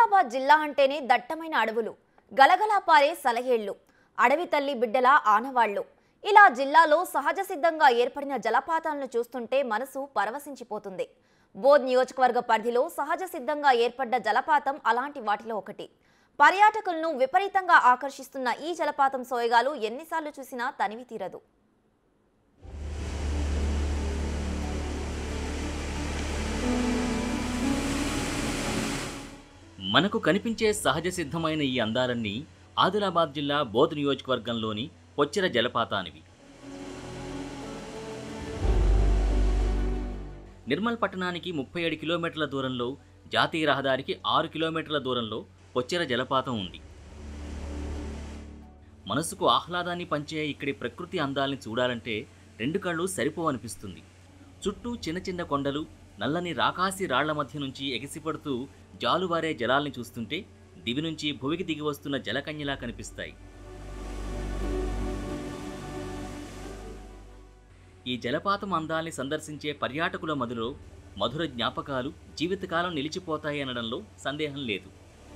ఆదిలాబాద్ జిల్లా అంటేనే దట్టమైన అడవులు గలగలా పారే సలహేళ్లు అడవి తల్లి బిడ్డల ఆనవాళ్లు ఇలా జిల్లాలో సహజ సిద్ధంగా ఏర్పడిన జలపాతాలను చూస్తుంటే మనసు పరవశించిపోతుంది బోధ్ నియోజకవర్గ పరిధిలో సహజ సిద్ధంగా ఏర్పడ్డ జలపాతం అలాంటి వాటిలో ఒకటి పర్యాటకులను విపరీతంగా ఆకర్షిస్తున్న ఈ జలపాతం సోయగాలు ఎన్నిసార్లు చూసినా తనివి తీరదు మనకు కనిపించే సహజ సిద్ధమైన ఈ అందాలన్నీ ఆదిలాబాద్ జిల్లా బోధ్ నియోజకవర్గంలోని పొచ్చెర జలపాతానివి నిర్మల్ పట్టణానికి ముప్పై ఏడు కిలోమీటర్ల దూరంలో జాతీయ రహదారికి ఆరు కిలోమీటర్ల దూరంలో పొచ్చెర జలపాతం ఉంది మనసుకు ఆహ్లాదాన్ని పంచే ఇక్కడి ప్రకృతి అందాల్ని చూడాలంటే రెండు కళ్ళు సరిపోవనిపిస్తుంది చుట్టూ చిన్న చిన్న కొండలు నల్లని రాకాసి రాళ్ల మధ్య నుంచి ఎగిసిపడుతూ జాలువారే జలాల్ని చూస్తుంటే దివి నుంచి భువికి దిగి వస్తున్న జలకన్యలా కనిపిస్తాయి ఈ జలపాతం అందాల్ని సందర్శించే పర్యాటకుల మదిలో మధుర జ్ఞాపకాలు జీవితకాలం నిలిచిపోతాయి అనడంలో సందేహం లేదు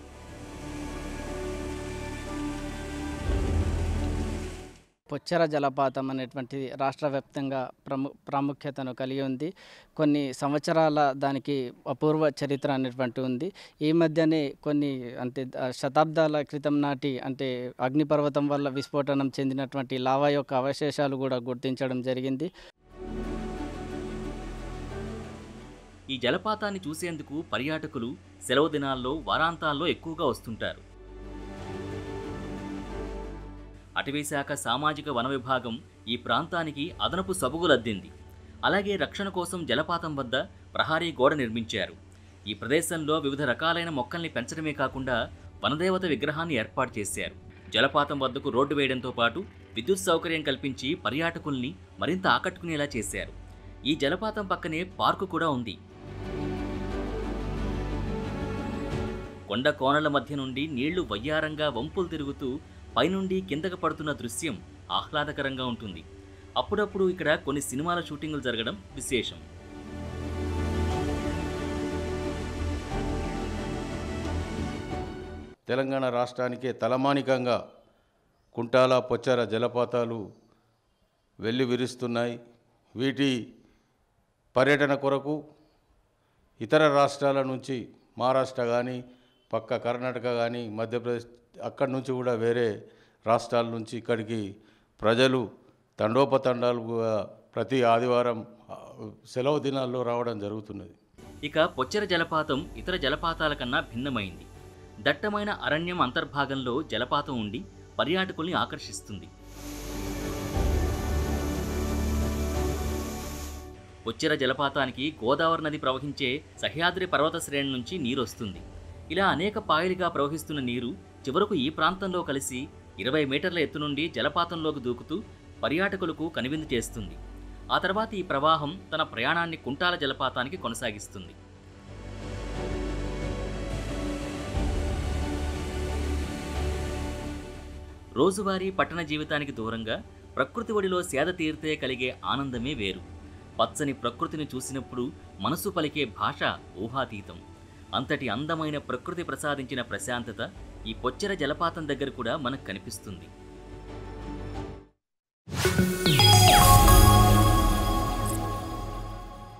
పొచ్చెర జలపాతం అనేటువంటిది రాష్ట్ర వ్యాప్తంగా ప్రము ప్రాముఖ్యతను కలిగి ఉంది కొన్ని సంవత్సరాల దానికి అపూర్వ చరిత్ర అనేటువంటి ఉంది ఈ మధ్యనే కొన్ని అంటే ఆ, శతాబ్దాల క్రితం నాటి అంటే అగ్నిపర్వతం వల్ల విస్ఫోటనం చెందినటువంటి లావా యొక్క అవశేషాలు కూడా గుర్తించడం జరిగింది ఈ జలపాతాన్ని చూసేందుకు పర్యాటకులు సెలవు దినాల్లో వారాంతాల్లో ఎక్కువగా వస్తుంటారు అటవీశాఖ సామాజిక వన విభాగం ఈ ప్రాంతానికి అదనపు సబుగులద్దింది అలాగే రక్షణ కోసం జలపాతం వద్ద ప్రహారీ గోడ నిర్మించారు ఈ ప్రదేశంలో వివిధ రకాలైన మొక్కల్ని పెంచడమే కాకుండా వనదేవత విగ్రహాన్ని ఏర్పాటు చేశారు జలపాతం వద్దకు రోడ్డు వేయడంతో పాటు విద్యుత్ సౌకర్యం కల్పించి పర్యాటకుల్ని మరింత ఆకట్టుకునేలా చేశారు ఈ జలపాతం పక్కనే పార్కు కూడా ఉంది కొండ కోనల మధ్య నుండి నీళ్లు వయ్యారంగా వంపులు తిరుగుతూ పైనుండి కిందకు పడుతున్న దృశ్యం ఆహ్లాదకరంగా ఉంటుంది అప్పుడప్పుడు ఇక్కడ కొన్ని సినిమాల షూటింగులు జరగడం విశేషం తెలంగాణ రాష్ట్రానికే తలమానికంగా కుంటాల పొచ్చార జలపాతాలు వెళ్ళి విరుస్తున్నాయి వీటి పర్యటన కొరకు ఇతర రాష్ట్రాల నుంచి మహారాష్ట్ర కానీ పక్క కర్ణాటక కానీ మధ్యప్రదేశ్ అక్కడి నుంచి కూడా వేరే రాష్ట్రాల నుంచి ఇక్కడికి ప్రజలు తండోపతండాలుగా ప్రతి ఆదివారం ఆ, సెలవు దినాల్లో రావడం జరుగుతున్నది ఇక పొచ్చెర జలపాతం ఇతర జలపాతాల కన్నా భిన్నమైంది దట్టమైన అరణ్యం అంతర్భాగంలో జలపాతం ఉండి పర్యాటకుల్ని ఆకర్షిస్తుంది పొచ్చెర జలపాతానికి గోదావరి నది ప్రవహించే సహ్యాద్రి పర్వత శ్రేణి నుంచి నీరొస్తుంది ఇలా అనేక పాయలుగా ప్రవహిస్తున్న నీరు చివరకు ఈ ప్రాంతంలో కలిసి ఇరవై మీటర్ల ఎత్తు నుండి జలపాతంలోకి దూకుతూ పర్యాటకులకు కనువిందు చేస్తుంది ఆ తర్వాత ఈ ప్రవాహం తన ప్రయాణాన్ని కుంటాల జలపాతానికి కొనసాగిస్తుంది రోజువారీ పట్టణ జీవితానికి దూరంగా ప్రకృతి ఒడిలో సేద తీరితే కలిగే ఆనందమే వేరు పచ్చని ప్రకృతిని చూసినప్పుడు మనసు పలికే భాష ఊహాతీతం అంతటి అందమైన ప్రకృతి ప్రసాదించిన ప్రశాంతత ఈ పొచ్చెర జలపాతం దగ్గర కూడా మనకు కనిపిస్తుంది